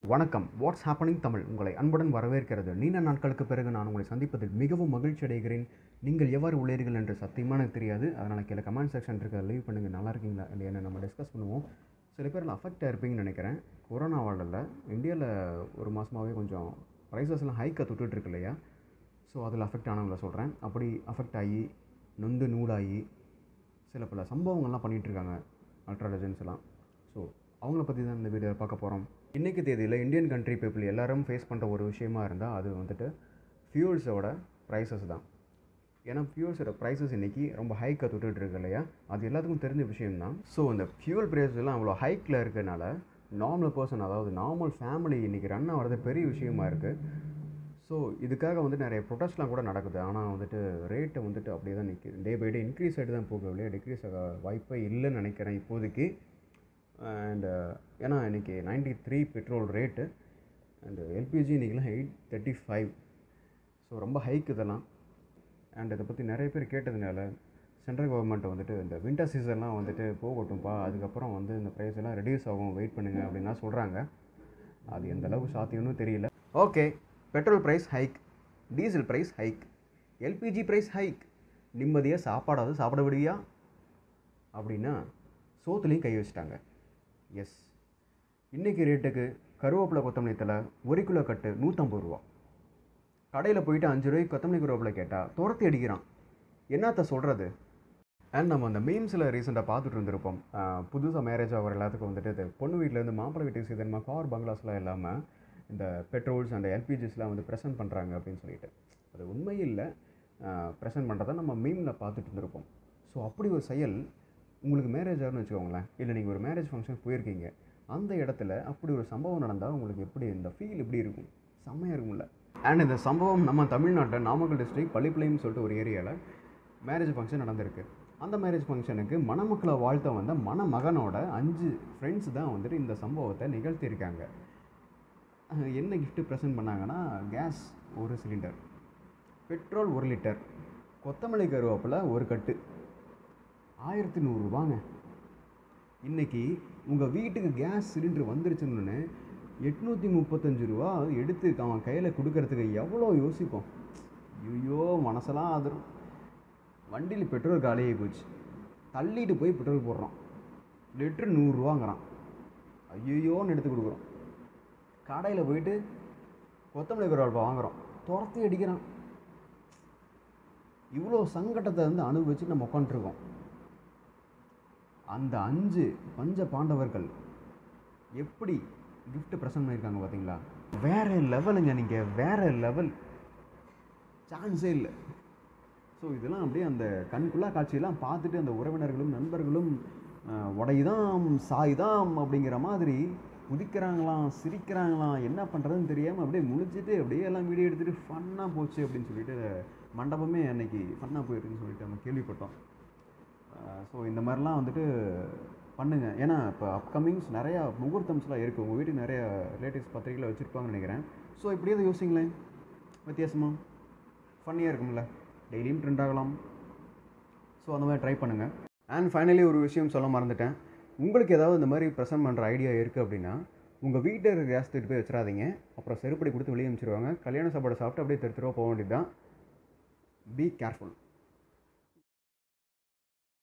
வணக்கம் what's happening Tamil உங்களை அன்புடன் வரவேற்கிறது நீண்ட நாட்களுக்கு பிறகு நான் உங்களை சந்திப்பதில் மிகவும் மகிழ்ச்சி அடைகிறேன் நீங்கள் எவ்வாறு உள்ளீர்கள் என்று சத்தியமாக எனக்கு தெரியாது அதனால் கீழே கமெண்ட் செக்ஷன் இருக்க லீவ் பண்ணுங்கள் நல்லா இருக்கீங்களா இல்லையா நம்ம டிஸ்கஸ் பண்ணுவோம் சில பேர் அஃபெக்ட் ஆயிருப்பீங்கன்னு நினைக்கிறேன் கொரோனாவால் இல்லை இந்தியாவில் ஒரு மாதமாகவே கொஞ்சம் ப்ரைஸஸ்லாம் ஹைக்கை தொட்டுட்டு இருக்கு இல்லையா ஸோ அதில் அஃபெக்ட் ஆனவங்கள சொல்கிறேன் அப்படி அஃபெக்ட் ஆகி நொந்து நூலாகி சில பல சம்பவங்கள்லாம் பண்ணிகிட்டு இருக்காங்க அல்ட்ரா லெஜன்ஸ் எல்லாம் ஸோ அவங்கள பற்றி தான் இந்த வீடியோவில் பார்க்க போகிறோம் இன்றைக்கி தேதியில் இந்தியன் கண்ட்ரி பீப்புள் எல்லாரும் ஃபேஸ் பண்ணுற ஒரு விஷயமா இருந்தால் அது வந்துட்டு ஃபியூல்ஸோட ப்ரைஸஸ் தான் ஏன்னா ஃபியூல்ஸோட ப்ரைஸஸ் இன்றைக்கி ரொம்ப ஹைக்கை தொட்டுட்டு இருக்கு இல்லையா அது எல்லாத்துக்கும் தெரிஞ்ச விஷயம் தான் ஸோ இந்த ஃபியூல் ப்ரைஸ் எல்லாம் அவ்வளோ ஹைக்கில் இருக்கனால நார்மல் பர்சன் அதாவது நார்மல் ஃபேமிலி இன்றைக்கி ரன் ஆகிறது பெரிய விஷயமா இருக்குது ஸோ இதுக்காக வந்து நிறைய ப்ரொட்டஸ்ட்லாம் கூட நடக்குது ஆனால் வந்துட்டு ரேட்டை வந்துட்டு அப்படியே தான் நிற்கிது டே பை டே இன்க்ரீஸ் ஆகிட்டு தான் போக இல்லையா டிக்ரீஸ் ஆக வாய்ப்பே இல்லைன்னு நினைக்கிறேன் இப்போதைக்கு அண்டு ஏன்னா இன்றைக்கி ninety three petrol rate and LPG இன்றைக்கெலாம் எயிட் தேர்ட்டி ஃபைவ் ஸோ ரொம்ப ஹைக் இதெல்லாம் அண்ட் இதை பற்றி நிறைய பேர் கேட்டதுனால சென்ட்ரல் கவர்மெண்ட் வந்துட்டு இந்த வின்டர் சீசன்லாம் வந்துட்டு போகட்டும்ப்பா அதுக்கப்புறம் வந்து இந்த ப்ரைஸ் எல்லாம் ரெடியூஸ் ஆகும் வெயிட் பண்ணுங்க அப்படின்லாம் சொல்கிறாங்க அது எந்த அளவுக்கு சாத்தியம்னு தெரியல okay petrol price hike diesel price hike LPG price hike நிம்மதியாக சாப்பாடாவது சாப்பிட விடுவியா அப்படின்னா சோத்துலேயும் கை வச்சிட்டாங்க எஸ் இன்றைக்கி ரேட்டுக்கு கருவேப்பிலை கொத்தமல்லி தலை ஒரு கிலோ கட்டு நூற்றம்பது ரூபா கடையில் போயிட்டு அஞ்சு ரூபாய்க்கு கொத்தமல்லி கருவேப்பிலை கேட்டால் துரத்தி அடிக்கிறான் என்னத்த சொல்கிறது அண்ட் நம்ம அந்த மீம்ஸில் ரீசெண்டாக பார்த்துட்டு இருந்திருப்போம் புதுசாக மேரேஜ் ஆகிற எல்லாத்துக்கும் வந்துட்டு இது பொண்ணு வீட்டிலேருந்து மாப்பிள்ளை வீட்டுக்கு சீதனமாக கார் பங்களாஸ்லாம் இல்லாமல் இந்த பெட்ரோல்ஸ் அந்த எல்பிஜிஸ்லாம் வந்து ப்ரெசென்ட் பண்ணுறாங்க அப்படின்னு சொல்லிட்டு அது உண்மை இல்லை ப்ரெசென்ட் பண்ணுறதை நம்ம மீமில் பார்த்துட்டு இருந்திருப்போம் ஸோ அப்படி ஒரு செயல் உங்களுக்கு மேரேஜ் ஆகுன்னு வச்சுக்கோங்களேன் இல்லை நீங்கள் ஒரு மேரேஜ் ஃபங்க்ஷன் போயிருக்கீங்க அந்த இடத்துல அப்படி ஒரு சம்பவம் நடந்தால் உங்களுக்கு எப்படி இந்த ஃபீல் எப்படி இருக்கும் செம்மையாக இருக்கும்ல அண்ட் இந்த சம்பவம் நம்ம தமிழ்நாட்டில் நாமக்கல் டிஸ்ட்ரிக்ட் பள்ளிப்பிள்ளைன்னு சொல்லிட்டு ஒரு ஏரியாவில் மேரேஜ் ஃபங்க்ஷன் நடந்திருக்கு அந்த மேரேஜ் ஃபங்க்ஷனுக்கு மணமக்களை வாழ்த்த வந்த மணமகனோட அஞ்சு ஃப்ரெண்ட்ஸ் தான் வந்துட்டு இந்த சம்பவத்தை நிகழ்த்தியிருக்காங்க அஹ் என்ன gift ப்ரெசென்ட் பண்ணாங்கன்னா கேஸ் ஒரு சிலிண்டர் பெட்ரோல் ஒரு லிட்டர் கொத்தமல்லி கருவேப்பிலை ஒரு கட்டு ஆயிரத்தி நூறுரூபாங்க இன்றைக்கி உங்கள் வீட்டுக்கு கேஸ் சிலிண்டர் வந்துருச்சுன்னு எட்நூற்றி முப்பத்தஞ்சு ரூபா எடுத்து அவன் கையில் கொடுக்கறதுக்கு எவ்வளோ யோசிப்போம் ஐயோ மனசெல்லாம் அதிரும் வண்டியில் பெட்ரோல் காலியாகி போச்சு தள்ளிட்டு போய் பெட்ரோல் போடுறோம் லிட்ரு நூறுரூவாங்கிறான் ஐயோன்னு எடுத்து கொடுக்குறோம் கடையில் போயிட்டு கொத்தமல்லி கருவாழ்ப்பா வாங்குகிறோம் துரத்தி அடிக்கிறான் இவ்வளோ சங்கடத்தை வந்து அனுபவிச்சு நம்ம உட்காந்துருக்கோம் அந்த அஞ்சு பஞ்ச பாண்டவர்கள் எப்படி gift ப்ரெசன்ட் பண்ணியிருக்காங்க பார்த்தீங்களா வேற லெவலுங்க நீங்கள் வேற லெவல் சான்ஸே இல்லை ஸோ இதெல்லாம் அப்படியே அந்த கண்குள்ளா காட்சியெல்லாம் பார்த்துட்டு அந்த உறவினர்களும் நண்பர்களும் அஹ், உடையுதாம் சாய்தாம் அப்படிங்கிற மாதிரி குதிக்கிறாங்களாம் சிரிக்கிறாங்களாம் என்ன பண்ணுறதுன்னு தெரியாமல் அப்படியே முழிச்சிட்டு அப்படியே எல்லாம் வீடியோ எடுத்துகிட்டு ஃபன்னாக போச்சு அப்படின்னு சொல்லிட்டு மண்டபமே அன்னைக்கு ஃபன்னாக போயிருக்குன்னு சொல்லிட்டு நம்ம கேள்விப்பட்டோம் ஸோ இந்த மாதிரிலாம் வந்துட்டு பண்ணுங்க ஏன்னா இப்போ அப்கமிங்ஸ் நிறையா முகூர்த்தம்ஸ்லாம் இருக்குது உங்கள் வீட்டுக்கு நிறைய ரிலேட்டிவ்ஸ் பத்திரிக்கையில் வச்சுருப்பாங்கன்னு நினைக்கிறேன் ஸோ இப்படியே அதை யோசிங்களேன் வித்தியாசமாக ஃபன்னியாக இருக்கும்ல டெய்லியும் ட்ரெண்ட் ஆகலாம் ஸோ அந்த மாதிரி ட்ரை பண்ணுங்கள் அண்ட் ஃபைனலி ஒரு விஷயம் சொல்ல மறந்துட்டேன் உங்களுக்கு ஏதாவது இந்த மாதிரி ப்ரெசென்ட் பண்ணுற ஐடியா இருக்குது அப்படின்னா உங்கள் வீட்டில் இருக்க கேஸ் தூக்கிட்டு போய் வச்சிடாதீங்க அப்புறம் செருப்படி கொடுத்து வெளியே அனுப்பிச்சிருவாங்க கல்யாண சாப்பாடு சாப்பிட்டு அப்படியே தெரு தெருவா போக வேண்டியது தான் பி கேர்ஃபுல்